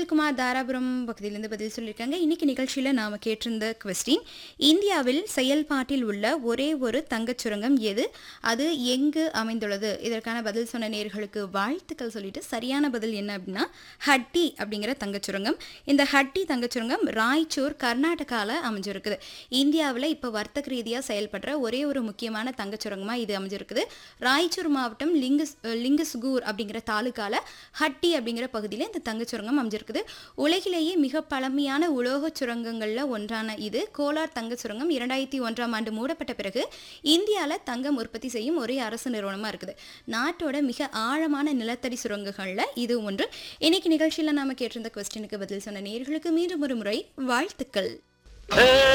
விஜயகுமார் தாராபுரம் பகுதியிலிருந்து பதில் சொல்லியிருக்காங்க இன்னைக்கு நிகழ்ச்சியில் நாம் கேட்டிருந்த கொஸ்டின் இந்தியாவில் செயல்பாட்டில் உள்ள ஒரே ஒரு தங்கச் சுரங்கம் எது அது எங்கு அமைந்துள்ளது இதற்கான பதில் சொன்ன நேர்களுக்கு வாழ்த்துக்கள் சொல்லிட்டு சரியான பதில் என்ன அப்படின்னா ஹட்டி அப்படிங்கிற தங்கச் சுரங்கம் இந்த ஹட்டி தங்கச் சுரங்கம் ராய்ச்சூர் கர்நாடகாவில் அமைஞ்சிருக்குது இந்தியாவில் இப்போ வர்த்தக ரீதியாக செயல்படுற ஒரே ஒரு முக்கியமான தங்கச் சுரங்கமாக இது அமைஞ்சிருக்குது ராய்ச்சூர் மாவட்டம் லிங்கஸ் லிங்கஸ்கூர் அப்படிங்கிற தாலுக்கால ஹட்டி அப்படிங்கிற பகுதியில் இந்த தங்கச் சுரங்கம் அமைஞ்சிருக்குது உலகிலேயே மிக பழமையான உலோகச் சுரங்கங்களில் ஒன்றான இது கோலார் தங்கச் சுரங்கம் இரண்டாயிரத்தி ஒன்றாம் ஆண்டு மூடப்பட்ட பிறகு இந்தியாவில் தங்கம் உற்பத்தி செய்யும் ஒரே அரசு நிறுவனமாக இருக்குது நாட்டோட மிக ஆழமான நிலத்தடி சுரங்கங்களில் இது ஒன்று இன்னைக்கு நிகழ்ச்சியில் நாம கேட்டிருந்த கொஸ்டினுக்கு பதில் சொன்ன நேர்களுக்கு மீண்டும் ஒரு முறை வாழ்த்துக்கள் Hey!